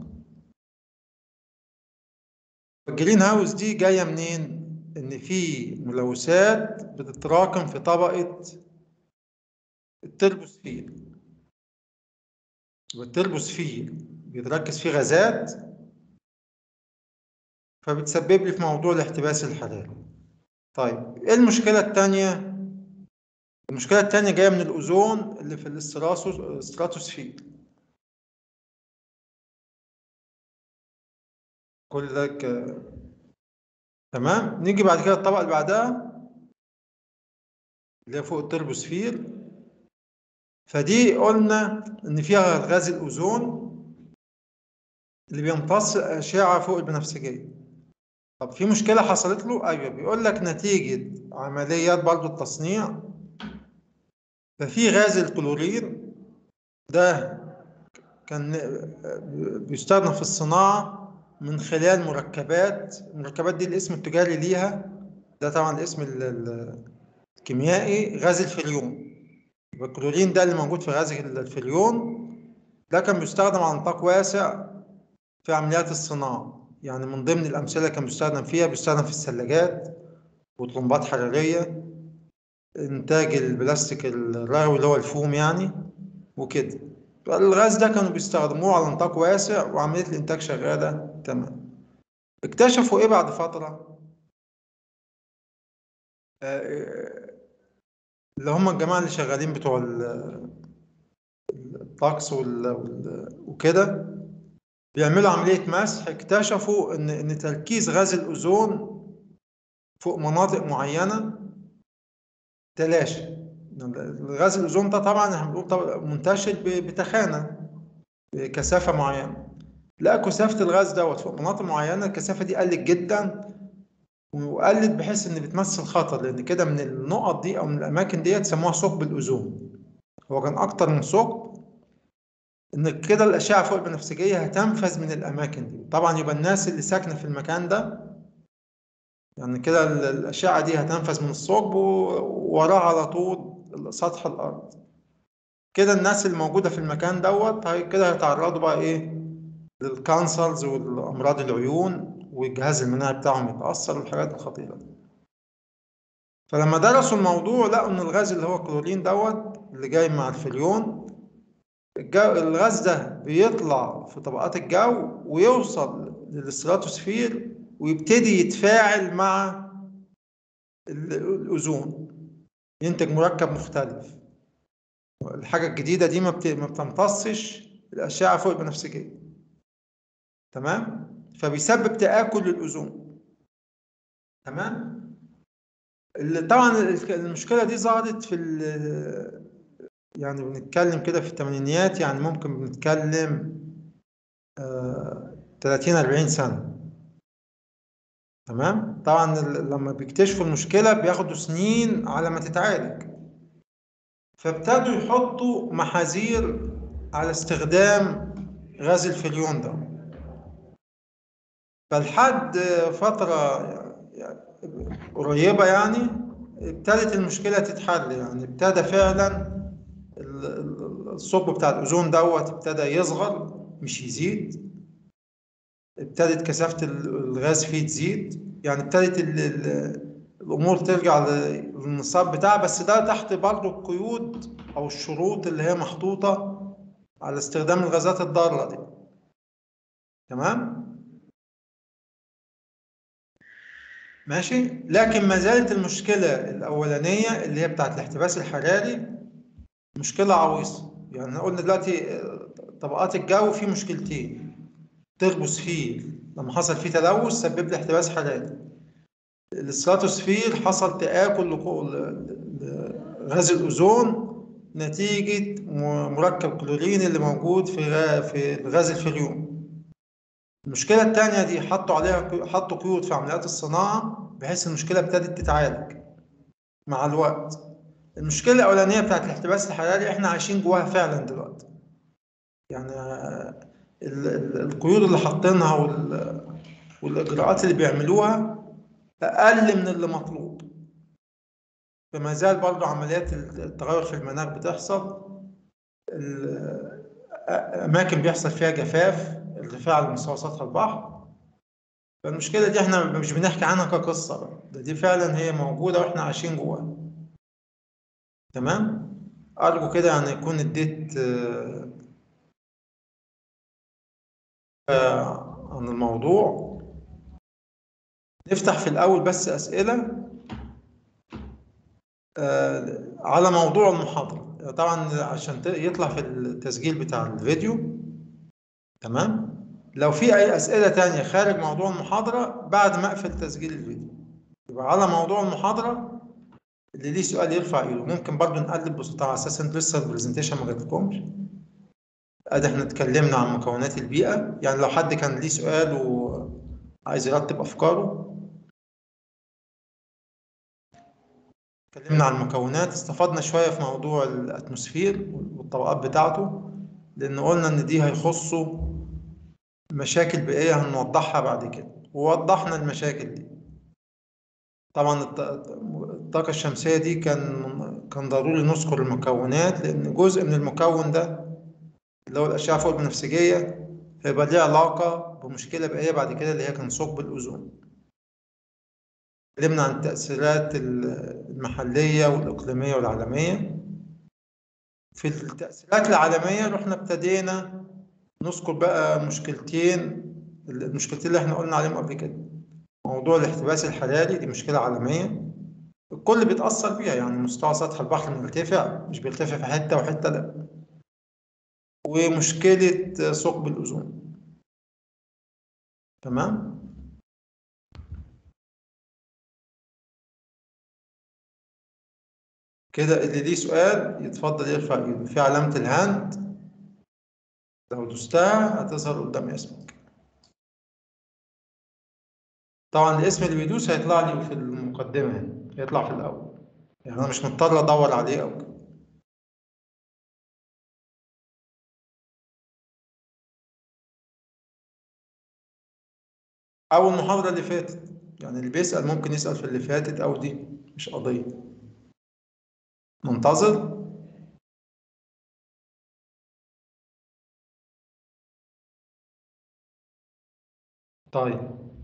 الجرين هاوس دي جاية منين؟ إن في ملوثات بتتراكم في طبقة التربوسفير والتربوسفير بيتركز فيه غازات فبتسبب لي في موضوع الاحتباس الحراري طيب ايه المشكلة التانية المشكلة التانية جاية من الأوزون اللي في الاستراتوسفير كل ده ك- تمام نيجي بعد كده الطبقة اللي بعدها اللي هي فوق التربوسفير فدي قلنا إن فيها غاز الأوزون اللي بيمتص أشعة فوق البنفسجية طب في مشكلة حصلت له؟ أيوه بيقول لك نتيجة عمليات برضو التصنيع ففي غاز الكلورين ده كان بيستخدم في الصناعة من خلال مركبات المركبات دي الاسم التجاري ليها ده طبعا الاسم ال- ال- الكيميائي غاز الفريون يبقى الكلورين ده اللي موجود في غاز الفريون ده كان بيستخدم على نطاق واسع في عمليات الصناعة يعني من ضمن الأمثلة كان بيستخدم فيها بيستخدم في الثلاجات وطلمبات حرارية إنتاج البلاستيك الرغوي اللي هو الفوم يعني وكده الغاز ده كانوا بيستخدموه على نطاق واسع وعملية الإنتاج شغالة تمام اكتشفوا إيه بعد فترة؟ آه، اللي هم الجماعة اللي شغالين بتوع ال- الطقس وال- وال- وكده بيعملوا عملية مسح اكتشفوا إن إن تركيز غاز الأوزون فوق مناطق معينة تلاشى الغاز الأوزون ده طبعا احنا بنقول طبعا منتشر ب- بتخانة بكثافة معينة لا كثافة الغاز دوت فوق مناطق معينة الكثافة دي قلت جدا وقلت بحيث إن بتمثل خطر لأن كده من النقط دي أو من الأماكن ديت سموها ثقب الأوزون هو كان أكتر من ثقب إن كده الأشعة فوق البنفسجية هتنفذ من الأماكن دي طبعا يبقى الناس اللي ساكنة في المكان ده يعني كده ال- الأشعة دي هتنفذ من الثقب ووراه على طول سطح الأرض كده الناس اللي موجودة في المكان دوت هي- كده هيتعرضوا بقى إيه للكانسرز والأمراض العيون والجهاز المناعي بتاعهم يتأثر والحاجات الخطيرة دي فلما درسوا الموضوع لقوا إن الغاز اللي هو الكلورين دوت اللي جاي مع الفريون الجو الغاز ده بيطلع في طبقات الجو ويوصل للستراتوسفير ويبتدي يتفاعل مع ال- الأوزون ينتج مركب مختلف الحاجة الجديدة دي ما بت- ما بتمتصش الأشعة فوق البنفسجية تمام فبيسبب تآكل للأوزون تمام ال- طبعا ال- المشكلة دي ظهرت في ال- يعني بنتكلم كده في الثمانينيات يعني ممكن بنتكلم آه، 30 40 سنة تمام طبعا ال- لما بيكتشفوا المشكلة بياخدوا سنين على ما تتعالج فابتدوا يحطوا محاذير على استخدام غاز الفريون ده فلحد فترة يعني قريبة يعني ابتدت المشكلة تتحل يعني ابتدى فعلا ال- ال- الثقب بتاع الأوزون دوت ابتدى يصغر مش يزيد ابتدت كثافة ال- الغاز فيه تزيد يعني ابتدت ال- ال- الأمور ترجع ل- للنصاب بتاعها بس ده تحت برضه القيود أو الشروط اللي هي محطوطة على استخدام الغازات الضارة دي تمام؟ ماشي لكن ما زالت المشكلة الأولانية اللي هي بتاعت الاحتباس الحراري مشكلة عويصة يعني قلنا دلوقتي آه، طبقات الجو فيه مشكلتين تربوسفير لما حصل فيه تلوث سبب لي احتباس حراري الستراتوسفير حصل تآكل لقو- ل- لغاز الأوزون نتيجة م- مركب كلورين اللي موجود في غا- في غاز الفريون المشكلة التانية دي حطوا عليها قي- حطوا قيود في عمليات الصناعة بحيث المشكلة ابتدت تتعالج مع الوقت المشكلة الأولانية بتاعت الاحتباس الحراري احنا عايشين جواها فعلا دلوقتي يعني آه، ال- ال- القيود اللي حاطينها وال- والإجراءات اللي بيعملوها أقل من اللي مطلوب فما زال برضه عمليات التغير في المناخ بتحصل ال- أماكن بيحصل فيها جفاف ارتفاع على مستوى سطح البحر فالمشكلة دي احنا مش بنحكي عنها كقصة بقى ده دي فعلا هي موجودة واحنا عايشين جواها تمام أرجو كده يعني يكون اديت آه، آه، عن الموضوع نفتح في الأول بس أسئلة آه، على موضوع المحاضرة طبعا عشان ت- يطلع في التسجيل بتاع الفيديو تمام لو في أي أسئلة تانية خارج موضوع المحاضرة بعد ما أقفل تسجيل الفيديو يبقى على موضوع المحاضرة اللي ليه سؤال يرفع ايده ممكن برضو نقلب بصوت على اساس ان لسه البرزنتيشن ما جاتلكمش ادي احنا اتكلمنا عن مكونات البيئة يعني لو حد كان ليه سؤال وعايز يرتب افكاره اتكلمنا عن المكونات استفدنا شوية في موضوع الاتموسفير والطبقات بتاعته لان قلنا ان دي هيخصوا مشاكل بيئية هنوضحها بعد كده ووضحنا المشاكل دي طبعا الط- الطاقة الشمسية دي كان كان ضروري نذكر المكونات لأن جزء من المكون ده اللي هو الأشعة فوق البنفسجية هيبقى ليه علاقة بمشكلة بيئية بعد كده اللي هي كان ثقب الأوزون. اتكلمنا عن التأثيرات المحلية والإقليمية والعالمية. في التأثيرات العالمية رحنا ابتدينا نذكر بقى مشكلتين المشكلتين اللي احنا قلنا عليهم قبل كده. موضوع الاحتباس الحراري دي مشكلة عالمية الكل بيتأثر بيها يعني مستوى سطح البحر بيرتفع مش بيرتفع في حتة وحتة لا ومشكلة ثقب الأوزون تمام كده اللي ليه سؤال يتفضل يرفع ايده في علامة الهاند لو دوستها هتظهر قدام اسمك طبعا الاسم اللي بيدوس هيطلع لي في المقدمة هنا هيطلع في الأول يعني أنا مش مضطر أدور عليه أو كده أو المحاضرة اللي فاتت يعني اللي بيسأل ممكن يسأل في اللي فاتت أو دي مش قضية منتظر طيب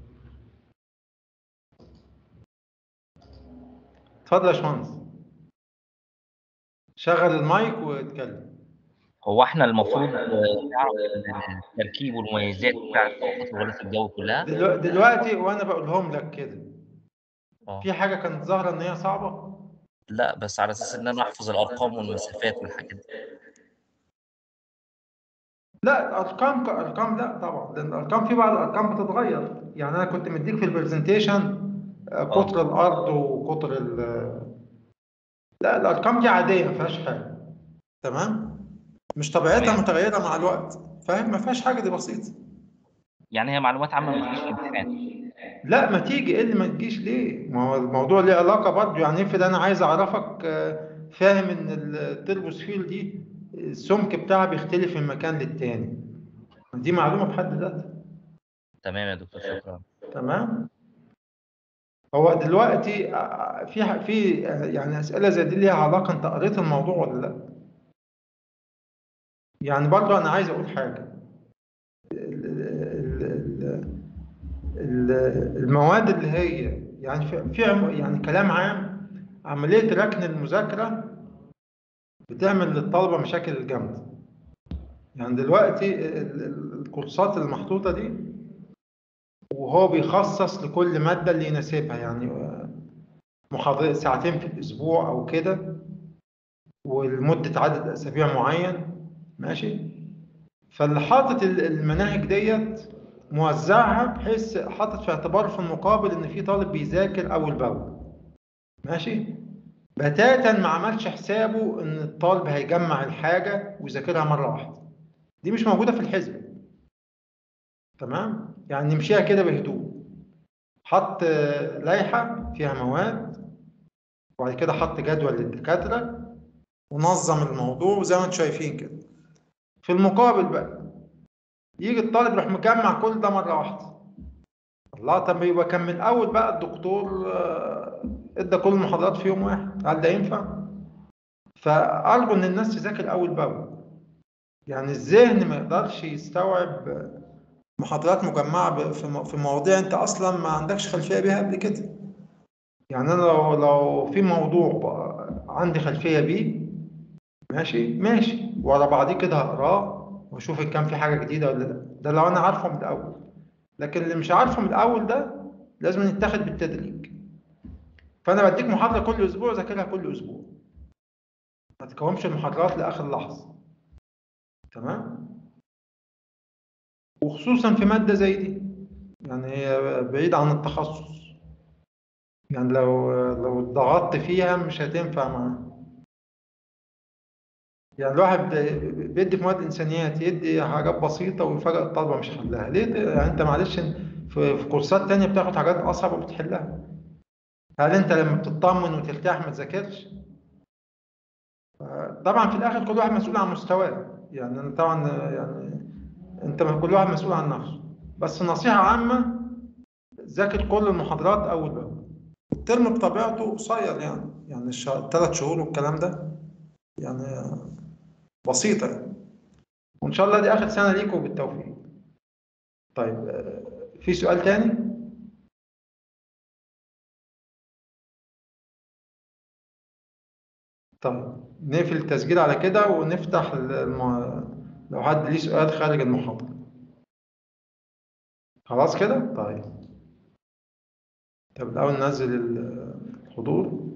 اتفضل يا باشمهندس شغل المايك واتكلم هو احنا المفروض آه، نعرف التركيب والمميزات بتاعت طاقة الغلاف الجوي كلها دلو- دلوقتي وأنا بقولهم لك كده اه في حاجة كانت ظاهرة إن هي صعبة لا بس على اساس ان انا احفظ الارقام والمسافات والحاجات دي لا الارقام كارقام لا طبعا لان الارقام في بعض الارقام بتتغير يعني انا كنت مديك في البرزنتيشن آه، قطر الارض وقطر ال لا الارقام دي عاديه ما فيهاش حاجه تمام مش طبيعتها تمام. متغيره مع الوقت فاهم ما فيهاش حاجه دي بسيطه يعني هي معلومات عامة ما تجيش في امتحان لا ما تيجي ايه اللي ما تجيش ليه ما هو الموضوع ليه علاقه برضه يعني افرض انا عايز اعرفك آه، فاهم ان التربوسفير دي السمك بتاعها بيختلف من مكان للتاني دي معلومه بحد ذاتها تمام يا دكتور شكرا تمام هو دلوقتي آه، في ح- في آه، يعني اسئله زي دي ليها علاقه انت قريت الموضوع ولا لا يعني برضه انا عايز اقول حاجه ال- ال- ال- ال- المواد اللي هي يعني في في عم- يعني كلام عام عمليه ركن المذاكره بتعمل للطلبه مشاكل جامده يعني دلوقتي ال- ال- الكورسات المحطوطه دي وهو بيخصص لكل ماده اللي يناسبها يعني آه، محاضرة ساعتين في الأسبوع أو كده ولمدة عدد أسابيع معين ماشي فاللي حاطط ال- المناهج ديت موزعها بحيث حاطط في اعتبار في المقابل إن في طالب بيذاكر أول بأول ماشي بتاتا ما عملش حسابه إن الطالب هيجمع الحاجة ويذاكرها مرة واحدة دي مش موجودة في الحزب تمام يعني نمشيها كده بهدوء حط آه، لائحة فيها مواد وبعد كده حط جدول للدكاترة ونظم الموضوع زي ما انتم شايفين كده في المقابل بقى يجي الطالب يروح مجمع كل ده مرة واحدة الله طب يبقى كان من الأول بقى الدكتور آه، ادى كل المحاضرات في يوم واحد هل ده ينفع؟ فأرجو إن الناس تذاكر أول بأول يعني الذهن ما يقدرش يستوعب محاضرات مجمعة ب- في مو- في مواضيع أنت أصلا ما عندكش خلفية بيها قبل كده يعني أنا لو لو في موضوع بقى عندي خلفية بيه ماشي ماشي ورا بعضيه كده هقراه واشوف ان كان في حاجه جديده ولا لا ده لو انا عارفه من الاول لكن اللي مش عارفه من الاول ده لازم يتاخد بالتدريج فانا بديك محاضره كل اسبوع ذاكرها كل اسبوع ما تكومش المحاضرات لاخر لحظه تمام وخصوصا في ماده زي دي يعني هي بعيد عن التخصص يعني لو لو ضغطت فيها مش هتنفع معاه يعني الواحد بيدي في مواد انسانيات يدي حاجات بسيطه ويفاجئ الطلبه مش حلها ليه يعني انت معلش في, في كورسات تانية بتاخد حاجات اصعب وبتحلها هل انت لما بتطمن وترتاح ما تذاكرش طبعا في الاخر كل واحد مسؤول عن مستواه يعني أنا طبعا يعني انت كل واحد مسؤول عن نفسه بس نصيحه عامه ذاكر كل المحاضرات اول باول الترم بطبيعته قصير يعني يعني ثلاث شهور والكلام ده يعني بسيطة يعني. وإن شاء الله دي آخر سنة ليكم بالتوفيق طيب في سؤال تاني؟ طيب نقفل التسجيل على كده ونفتح الم... لو حد ليه سؤال خارج المحاضرة خلاص كده؟ طيب طب الأول ننزل الحضور